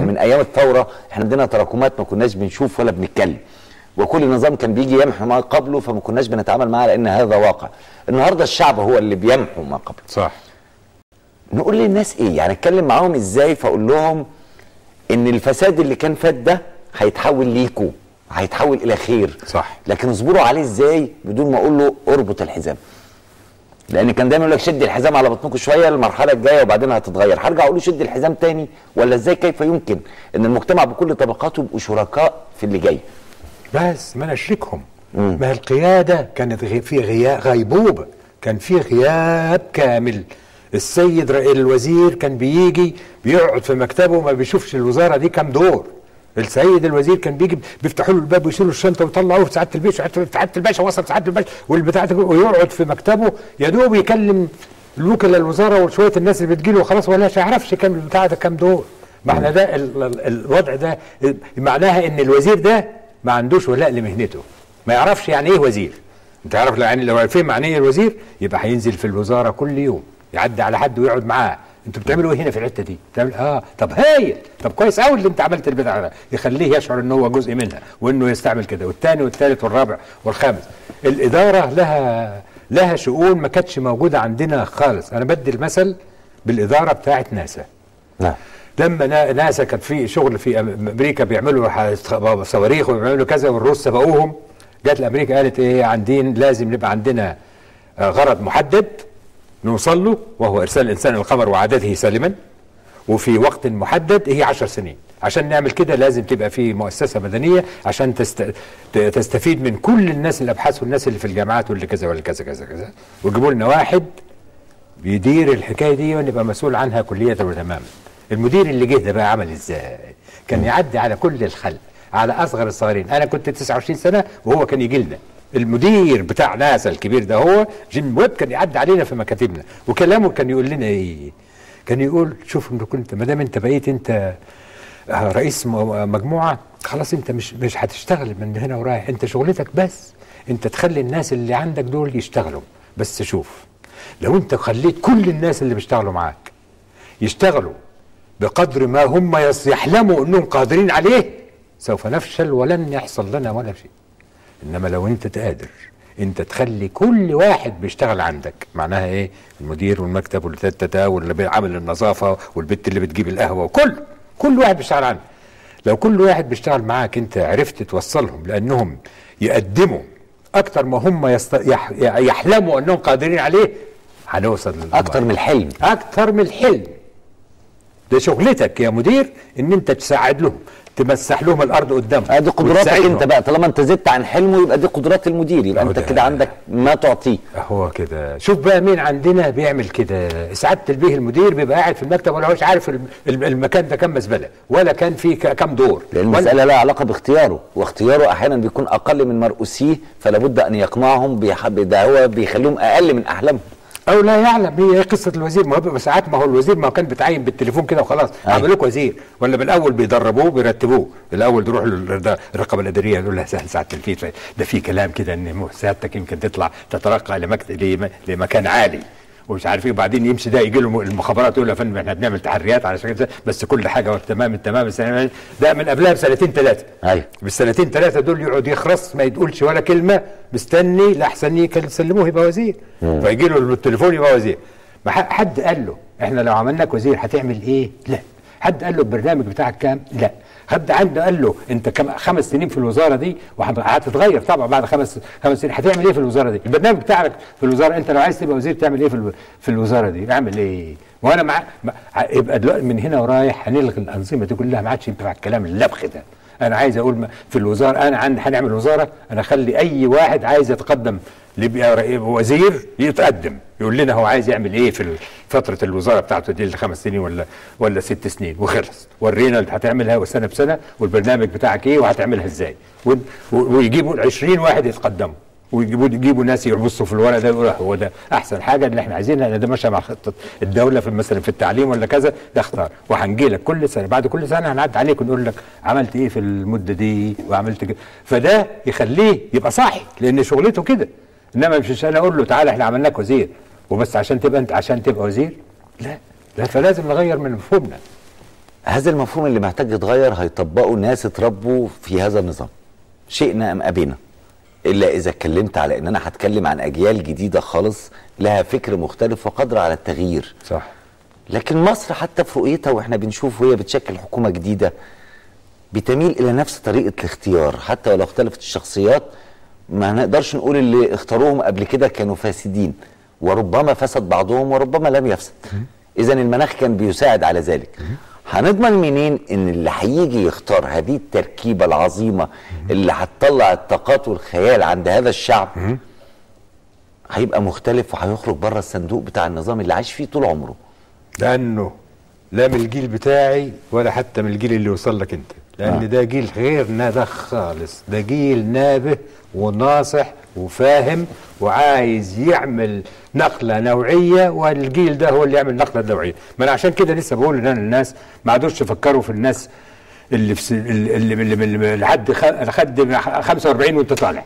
من ايام الثوره احنا عندنا تراكمات ما كناش بنشوف ولا بنتكلم وكل نظام كان بيجي يمحو ما قبله فما كناش بنتعامل معاه لان هذا واقع النهارده الشعب هو اللي بيمحو ما قبله صح نقول للناس ايه يعني اتكلم معاهم ازاي فاقول لهم ان الفساد اللي كان فات ده هيتحول ليكوا هيتحول الى خير صح. لكن اصبروا عليه ازاي بدون ما اقول له اربط الحزام لان كان دايما يقول لك شد الحزام على بطنكم شويه المرحله الجايه وبعدين هتتغير هرجع اقول له شد الحزام تاني ولا ازاي كيف يمكن ان المجتمع بكل طبقاته يبقوا شركاء في اللي جاي بس ما انا اشركهم ما هي القياده كانت غي في غياب غيبوبه كان في غياب كامل السيد رئيس الوزير كان بيجي بيقعد في مكتبه ما بيشوفش الوزاره دي كام دور السيد الوزير كان بيجي بيفتحوا له الباب ويشيلوا الشنطه ويطلعوه في سعاده الباشا سعاده الباشا وصل سعاده الباشا والبتاع ويقعد في مكتبه يا دوب يكلم الوكلاء الوزاره وشويه الناس اللي بتجيله وخلاص ولا يعرفش كام البتاع ده كام دور معنى ده ال- ال- الوضع ده معناها ان الوزير ده ما عندوش ولاء لمهنته ما يعرفش يعني ايه وزير انت عارف يعني لو عارفين معنى ايه الوزير يبقى هينزل في الوزاره كل يوم يعدي على حد ويقعد معاه انتوا بتعملوا ايه هنا في الحته دي؟ بتعمل اه طب هايل طب كويس قوي اللي انت عملت البتاع ده يخليه يشعر ان هو جزء منها وانه يستعمل كده والثاني والثالث والرابع والخامس الاداره لها لها شؤون ما كانتش موجوده عندنا خالص انا بدي المثل بالاداره بتاعت ناسا نعم لما نا- ناسا كان في شغل في أم- امريكا بيعملوا ح- صواريخ وبيعملوا كذا والروس سبقوهم جت لامريكا قالت ايه عندين لازم نبقى عندنا آه، غرض محدد نوصل له وهو ارسال الانسان الى القمر وعادته سالما وفي وقت محدد هي عشر سنين عشان نعمل كده لازم تبقى في مؤسسه مدنيه عشان تست... ت- تستفيد من كل الناس الابحاث والناس اللي في الجامعات واللي كذا واللي كذا كذا كذا ويجيبوا لنا واحد بيدير الحكايه دي ونبقى مسؤول عنها كليه وتماما المدير اللي جه ده بقى عمل ازاي كان يعدي على كل الخلق على اصغر الصغيرين انا كنت 29 سنه وهو كان يجي لنا المدير بتاع ناسا الكبير ده هو جيم ويب كان يعدي علينا في مكاتبنا وكلامه كان يقول لنا ايه كان يقول شوف انت كنت ما دام انت بقيت انت آه، رئيس م- مجموعه خلاص انت مش مش هتشتغل من هنا ورايح انت شغلتك بس انت تخلي الناس اللي عندك دول يشتغلوا بس شوف لو انت خليت كل الناس اللي بيشتغلوا معاك يشتغلوا بقدر ما هم يص- يحلموا انهم قادرين عليه سوف نفشل ولن يحصل لنا ولا شيء انما لو انت قادر انت تخلي كل واحد بيشتغل عندك معناها ايه المدير والمكتب والتتا واللي عامل النظافه والبت اللي بتجيب القهوه وكل كل واحد بيشتغل عندك لو كل واحد بيشتغل معاك انت عرفت توصلهم لانهم يقدموا اكتر ما هم يست... يح... يحلموا انهم قادرين عليه هنوصل للأمر. اكتر من الحلم اكتر من الحلم ده شغلتك يا مدير ان انت تساعد لهم تمسح لهم الارض قدامهم ادي قدراتك وتساعدهم. انت بقى طالما انت زدت عن حلمه يبقى دي قدرات المدير يبقى أهو انت ده. كده عندك ما تعطيه هو كده شوف بقى مين عندنا بيعمل كده سعاده البيه المدير بيبقى قاعد في المكتب ولا هوش عارف الم- الم- المكان ده كام مزبله ولا كان فيه ك- كام دور لان ولا- المساله لها علاقه باختياره واختياره احيانا بيكون اقل من مرؤوسيه فلا بد ان يقنعهم بيح- ده هو بيخليهم اقل من احلامهم او لا يعلم هي إيه قصه الوزير ما هو بيبقى ساعات ما هو الوزير ما هو كان بيتعين بالتليفون كده وخلاص أيوة. عملوك وزير ولا بالاول بيدربوه بيرتبوه الاول تروح لل- الرقابه الاداريه يقول لها سهل سعاده الفيل ده في كلام كده ان مو- سيادتك يمكن تطلع تترقى لمكت... لم- لمكان عالي ومش عارف ايه وبعدين يمشي ده يجي له المخابرات يقول له يا فندم احنا بنعمل تحريات على شكل بس كل حاجه تمام التمام السنة- ده من قبلها بسنتين ثلاثه ايوه بالسنتين ثلاثه دول يقعد يخرس ما يقولش ولا كلمه مستني لاحسن يسلموه يبقى وزير فيجي له التليفون يبقى وزير ما ح- حد قال له احنا لو عملناك وزير هتعمل ايه؟ لا حد قال له البرنامج بتاعك كام؟ لا حد عنده قال له انت كم خمس سنين في الوزاره دي وهتتغير طبعا بعد خمس خمس سنين هتعمل ايه في الوزاره دي؟ البرنامج بتاعك في الوزاره انت لو عايز تبقى وزير تعمل ايه في الو- في الوزاره دي؟ اعمل ايه؟ وانا مع مع- يبقى دلوقتي من هنا ورايح هنلغي الانظمه دي كلها ما عادش ينفع الكلام اللبخ ده انا عايز اقول ما- في الوزاره انا عندي هنعمل وزاره انا اخلي اي واحد عايز يتقدم يبقى رئي- وزير يتقدم يقول لنا هو عايز يعمل ايه في فتره الوزاره بتاعته دي الخمس سنين ولا ولا ست سنين وخلص ورينا اللي هتعملها سنه بسنه والبرنامج بتاعك ايه وهتعملها ازاي ون- و- ويجيبوا 20 واحد يتقدموا ويجيبوا يجيبوا ناس يبصوا في الورق ده يقولوا هو ده احسن حاجه اللي احنا عايزينها لان ده ماشيه مع خطه الدوله في مثلا في التعليم ولا كذا ده اختار وهنجي لك كل سنه بعد كل سنه هنعدي عليك ونقول لك عملت ايه في المده دي وعملت كده فده يخليه يبقى صاحي لان شغلته كده انما مش انا اقول له تعالى احنا عملناك وزير وبس عشان تبقى انت عشان تبقى وزير لا لا فلازم نغير من مفهومنا هذا المفهوم اللي محتاج يتغير هيطبقه ناس اتربوا في هذا النظام شئنا ام ابينا الا اذا اتكلمت على ان انا هتكلم عن اجيال جديده خالص لها فكر مختلف وقادره على التغيير صح لكن مصر حتى في رؤيتها واحنا بنشوف وهي بتشكل حكومه جديده بتميل الى نفس طريقه الاختيار حتى ولو اختلفت الشخصيات ما نقدرش نقول اللي اختاروهم قبل كده كانوا فاسدين وربما فسد بعضهم وربما لم يفسد اذا المناخ كان بيساعد على ذلك هنضمن منين ان اللي هيجي يختار هذه التركيبه العظيمه اللي هتطلع الطاقات والخيال عند هذا الشعب هيبقى مختلف وهيخرج بره الصندوق بتاع النظام اللي عايش فيه طول عمره لانه لا من الجيل بتاعي ولا حتى من الجيل اللي وصل لك انت لان آه. ده جيل غير نابه خالص ده جيل نابه وناصح وفاهم وعايز يعمل نقله نوعيه والجيل ده هو اللي يعمل نقله نوعيه ما انا عشان كده لسه بقول ان أنا الناس ما عادوش يفكروا في الناس اللي في س- اللي اللي, اللي, اللي لحد خ- لحد 45 وانت طالع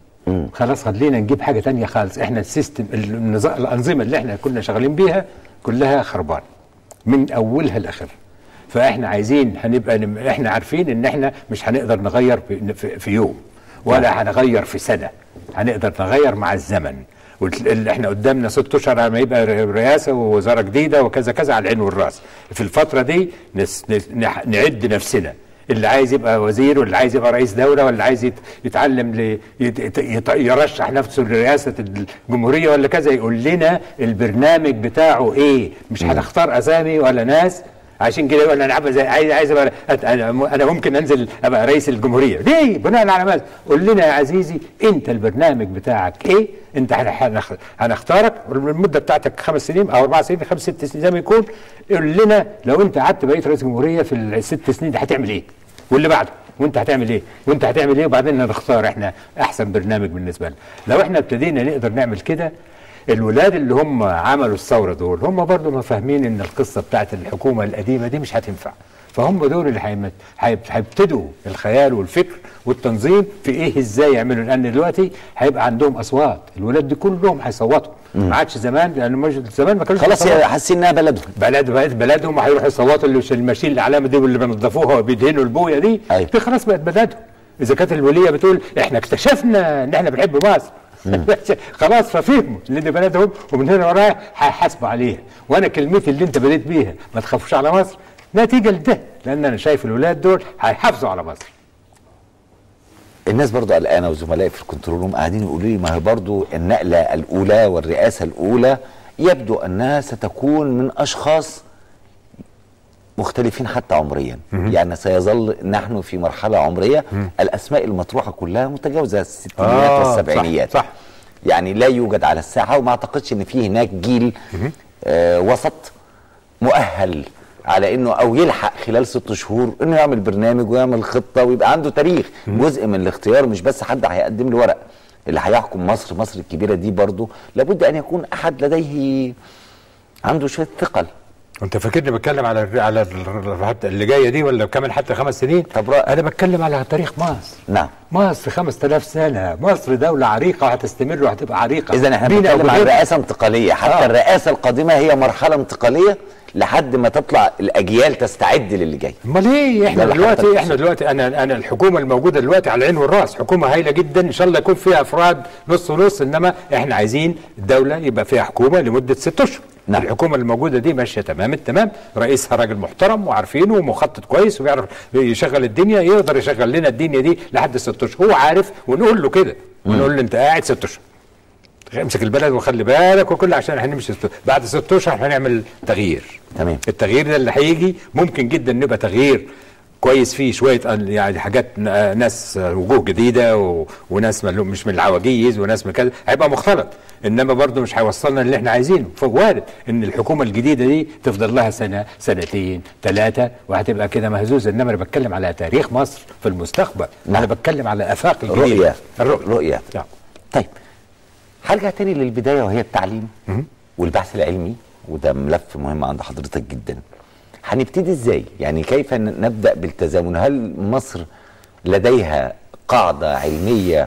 خلاص خلينا نجيب حاجه تانية خالص احنا السيستم النظام الانظمه اللي احنا كنا شغالين بيها كلها خربان من اولها لاخرها فاحنا عايزين هنبقى نم... احنا عارفين ان احنا مش هنقدر نغير في, في, في يوم ولا هنغير في سنه هنقدر نغير مع الزمن واللي احنا قدامنا ست اشهر على ما يبقى ر- رئاسه ووزاره جديده وكذا كذا على العين والراس في الفتره دي نس... نس... نح- نعد نفسنا اللي عايز يبقى وزير واللي عايز يبقى رئيس دوله واللي عايز يت- يتعلم ل... يت... يت... يت- يرشح نفسه لرئاسه الجمهوريه ولا كذا يقول لنا البرنامج بتاعه ايه مش هنختار اسامي ولا ناس عشان كده يقول انا عايز عايز عايز ابقى أت- انا انا ممكن انزل ابقى رئيس الجمهوريه ليه بناء على ماذا قول لنا يا عزيزي انت البرنامج بتاعك ايه انت هن- هنخ- هنختارك المده بتاعتك خمس سنين او اربع سنين خمس ست سنين زي ما يكون قول لنا لو انت قعدت بقيت رئيس جمهوريه في الست سنين دي هتعمل ايه واللي بعده وانت هتعمل ايه وانت هتعمل ايه وبعدين نختار احنا احسن برنامج بالنسبه لنا لو احنا ابتدينا نقدر نعمل كده الولاد اللي هم عملوا الثوره دول هم برضو ما فاهمين ان القصه بتاعت الحكومه القديمه دي مش هتنفع فهم دول اللي هيمت- هيب- هيبتدوا الخيال والفكر والتنظيم في ايه ازاي يعملوا لان دلوقتي هيبقى عندهم اصوات الولاد دي كلهم هيصوتوا ما عادش زمان لان مش زمان ما كانوش خلاص بيصوتوا. حاسين انها بلدهم بلد بقت بلدهم هيروحوا يصوتوا اللي اللي ماشيين الاعلام دي واللي بينظفوها وبيدهنوا البويه دي أيوة. دي خلاص بقت بلدهم اذا كانت الوليه بتقول احنا اكتشفنا ان احنا بنحب مصر خلاص ففهموا ان دي بلدهم ومن هنا ورايح هيحاسبوا عليها وانا كلمتي اللي انت بديت بيها ما تخافوش على مصر نتيجه لده لان انا شايف الولاد دول هيحافظوا على مصر الناس برضو قلقانه وزملائي في الكنترول روم قاعدين يقولوا لي ما هي برضو النقله الاولى والرئاسه الاولى يبدو انها ستكون من اشخاص مختلفين حتى عمريا يعني سيظل نحن في مرحله عمريه الاسماء المطروحه كلها متجاوزه الستينيات آه، والسبعينيات صح، صح. يعني لا يوجد على الساحه وما اعتقدش ان في هناك جيل آه وسط مؤهل على انه او يلحق خلال ست شهور انه يعمل برنامج ويعمل خطه ويبقى عنده تاريخ جزء من الاختيار مش بس حد هيقدم له ورق اللي هيحكم مصر مصر الكبيره دي برضه لابد ان يكون احد لديه عنده شويه ثقل انت فاكرني بتكلم على الر- على الر- حتى اللي جايه دي ولا كمان حتى خمس سنين طب رأ- انا بتكلم على تاريخ مصر نعم مصر 5000 سنه مصر دوله عريقه وهتستمر وهتبقى عريقه اذا احنا بينا بنتكلم عن وبغيرنا. رئاسه انتقاليه حتى آه. آه. الرئاسه القادمه هي مرحله انتقاليه لحد ما تطلع الاجيال تستعد للي جاي امال ايه احنا ده اللي دلوقتي حضرتك احنا دلوقتي انا انا الحكومه الموجوده دلوقتي على العين والراس حكومه هايله جدا ان شاء الله يكون فيها افراد نص ونص انما احنا عايزين الدوله يبقى فيها حكومه لمده ست اشهر نعم. الحكومه الموجوده دي ماشيه تمام التمام رئيسها راجل محترم وعارفينه ومخطط كويس وبيعرف يشغل الدنيا يقدر يشغل لنا الدنيا دي لحد ست اشهر هو عارف ونقول له كده ونقول له انت قاعد ست اشهر امسك البلد وخلي بالك وكل عشان هنمشي ست... بعد ست اشهر هنعمل تغيير تمام. التغيير ده اللي هيجي ممكن جدا نبقى تغيير كويس فيه شويه أن- يعني حاجات ن- ناس وجوه جديده و... وناس ملو- مش من العواجيز وناس من كذا هيبقى مختلط انما برضه مش هيوصلنا اللي احنا عايزينه فوارد ان الحكومه الجديده دي تفضل لها سنه سنتين ثلاثه وهتبقى كده مهزوزه انما انا بتكلم على تاريخ مصر في المستقبل نعم. انا بتكلم على افاق الجديده رؤيه الرؤيه رؤيه نعم. طيب هرجع تاني للبدايه وهي التعليم والبحث العلمي وده ملف مهم عند حضرتك جدا هنبتدي ازاي يعني كيف ن- نبدا بالتزامن هل مصر لديها قاعده علميه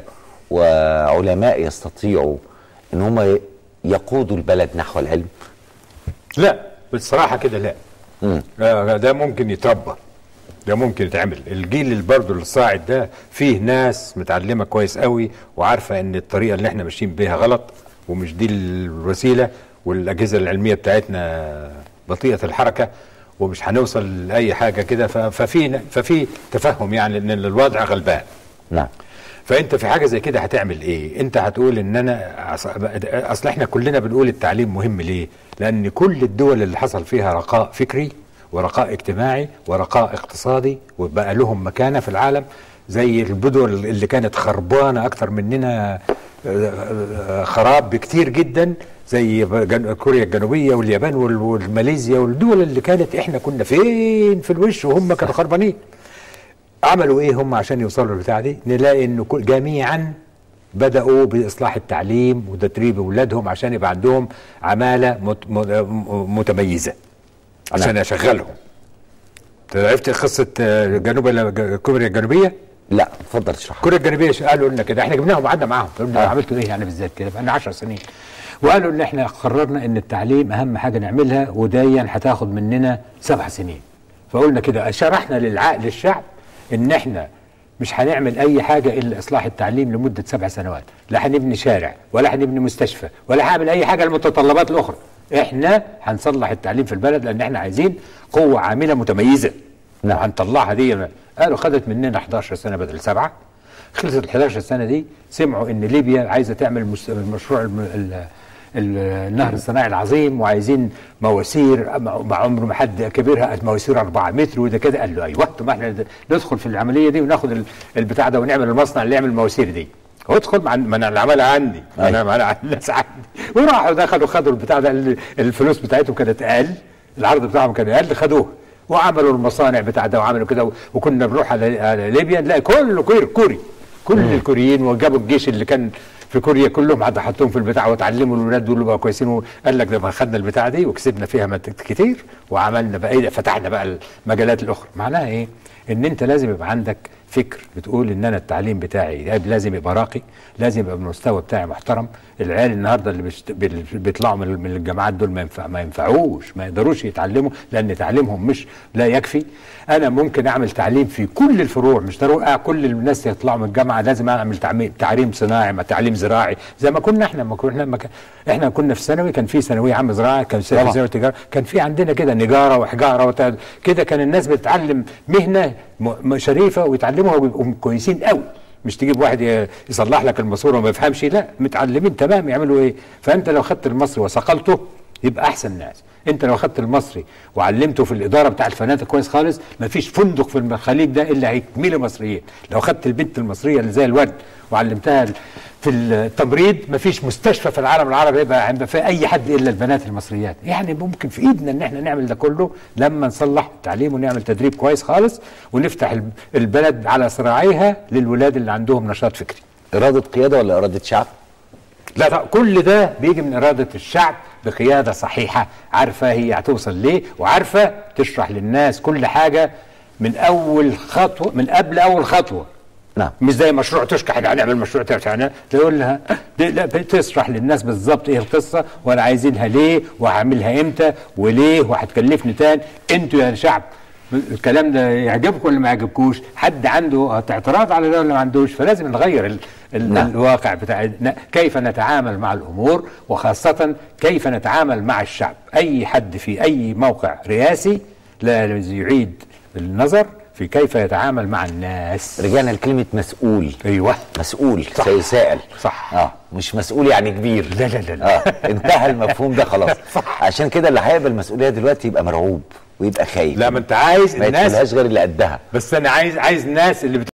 وعلماء يستطيعوا ان هم ي- يقودوا البلد نحو العلم لا بصراحه كده لا آه، ده ممكن يتربى ده ممكن يتعمل الجيل اللي برضه الصاعد ده فيه ناس متعلمه كويس قوي وعارفه ان الطريقه اللي احنا ماشيين بيها غلط ومش دي الوسيله والاجهزه العلميه بتاعتنا بطيئه الحركه ومش هنوصل لاي حاجه كده ف- ففي ففي تفهم يعني ان الوضع غلبان نعم فانت في حاجه زي كده هتعمل ايه انت هتقول ان انا أص- اصل احنا كلنا بنقول التعليم مهم ليه لان كل الدول اللي حصل فيها رخاء فكري ورخاء اجتماعي ورخاء اقتصادي وبقى لهم مكانه في العالم زي الدول اللي كانت خربانه اكتر مننا آه، آه، خراب بكتير جدا زي جن- كوريا الجنوبيه واليابان وال- والماليزيا والدول اللي كانت احنا كنا فين في الوش وهم كانوا خربانين عملوا ايه هم عشان يوصلوا للبتاع دي نلاقي انه كل جميعا بداوا باصلاح التعليم وتدريب اولادهم عشان يبقى عندهم عماله مت م- متميزه عشان اشغلهم عرفت قصه آه، جنوب كوريا الجنوبيه لا اتفضل اشرح كوريا الجنوبيه ش- قالوا لنا كده احنا جبناهم وقعدنا معاهم قلنا آه. عملتوا ايه يعني بالذات كده بقى 10 سنين وقالوا ان احنا قررنا ان التعليم اهم حاجه نعملها ودايا هتاخد مننا سبع سنين فقلنا كده شرحنا للعقل الشعب ان احنا مش هنعمل اي حاجه الا اصلاح التعليم لمده سبع سنوات لا هنبني شارع ولا هنبني مستشفى ولا هعمل اي حاجه المتطلبات الاخرى احنا هنصلح التعليم في البلد لان احنا عايزين قوه عامله متميزه نعم. وهنطلعها دي قالوا خدت مننا 11 سنه بدل سبعه خلصت ال 11 سنه دي سمعوا ان ليبيا عايزه تعمل مس- مشروع الم- ال- ال- النهر الصناعي العظيم وعايزين مواسير مع مع عمر ما حد كبيرها مواسير 4 متر وده كده قال له ايوه طب ما احنا ندخل في العمليه دي وناخد ال- البتاع ده ونعمل المصنع اللي يعمل المواسير دي ادخل مع ما انا اللي عملها عندي ما انا ما انا عندي الناس عندي وراحوا دخلوا خدوا البتاع ده ال- الفلوس بتاعتهم كانت اقل العرض بتاعهم كان اقل خدوه وعملوا المصانع بتاع ده وعملوا كده وكنا بنروح على على ليبيا نلاقي كله كوري كوري كل الكوريين وجابوا الجيش اللي كان في كوريا كلهم حتى حطوهم في البتاع وتعلموا الاولاد دول بقوا كويسين وقال لك ده ما خدنا البتاع دي وكسبنا فيها مت- كتير وعملنا بقى ايه ده فتحنا بقى المجالات الاخرى معناها ايه؟ ان انت لازم يبقى عندك فكر بتقول ان انا التعليم بتاعي لازم يبقى راقي لازم يبقى المستوى بتاعي محترم العيال النهارده اللي بيشت- بال- بيطلعوا من من الجامعات دول ما ينفع ما ينفعوش ما يقدروش يتعلموا لان تعليمهم مش لا يكفي انا ممكن اعمل تعليم في كل الفروع مش ضروري آه كل الناس يطلعوا من الجامعه لازم اعمل تعمي- تعليم صناعي ما تعليم زراعي زي ما كنا احنا ما كنا ما كان احنا كنا في ثانوي كان في ثانويه عامه زراعه كان في طبعا. ثانوي تجاره كان في عندنا كده نجاره وحجاره وت- كده كان الناس بتتعلم مهنه م- م- شريفه ويتعلموها ويبقوا كويسين قوي مش تجيب واحد ي- يصلح لك الماسوره وما يفهمش لا متعلمين تمام يعملوا ايه فانت لو خدت المصري وصقلته يبقى احسن ناس انت لو خدت المصري وعلمته في الاداره بتاع الفنادق كويس خالص مفيش فندق في الخليج ده الا هيكمله مصريين لو خدت البنت المصريه اللي زي الورد وعلمتها في التمريض مفيش مستشفى في العالم العربي يبقى عند في اي حد الا البنات المصريات يعني ممكن في ايدنا ان احنا نعمل ده كله لما نصلح التعليم ونعمل تدريب كويس خالص ونفتح الب- البلد على صراعيها للولاد اللي عندهم نشاط فكري اراده قياده ولا اراده شعب؟ لا لا كل ده بيجي من إرادة الشعب بقيادة صحيحة عارفة هي هتوصل ليه وعارفة تشرح للناس كل حاجة من أول خطوة من قبل أول خطوة نعم. مش زي مشروع تشكح احنا هنعمل مشروع تشكح تقول لها دي- لا تشرح للناس بالظبط ايه القصه وانا عايزينها ليه وهعملها امتى وليه وهتكلفني تاني انتوا يا شعب الكلام ده يعجبكم ولا ما يعجبكوش حد عنده اعتراض على ده ولا ما عندوش فلازم نغير ال ال نعم. الواقع بتاع ن- كيف نتعامل مع الامور وخاصه كيف نتعامل مع الشعب اي حد في اي موقع رئاسي لازم يعيد النظر في كيف يتعامل مع الناس رجعنا لكلمه مسؤول ايوه مسؤول صح. سيسائل صح. اه مش مسؤول يعني كبير لا لا لا لا. اه انتهى المفهوم ده خلاص صح. عشان كده اللي هيقبل المسؤوليه دلوقتي يبقى مرعوب ويبقى خايف لا ما انت عايز ما الناس يدخلهاش غير اللي قدها بس انا عايز عايز الناس اللي بت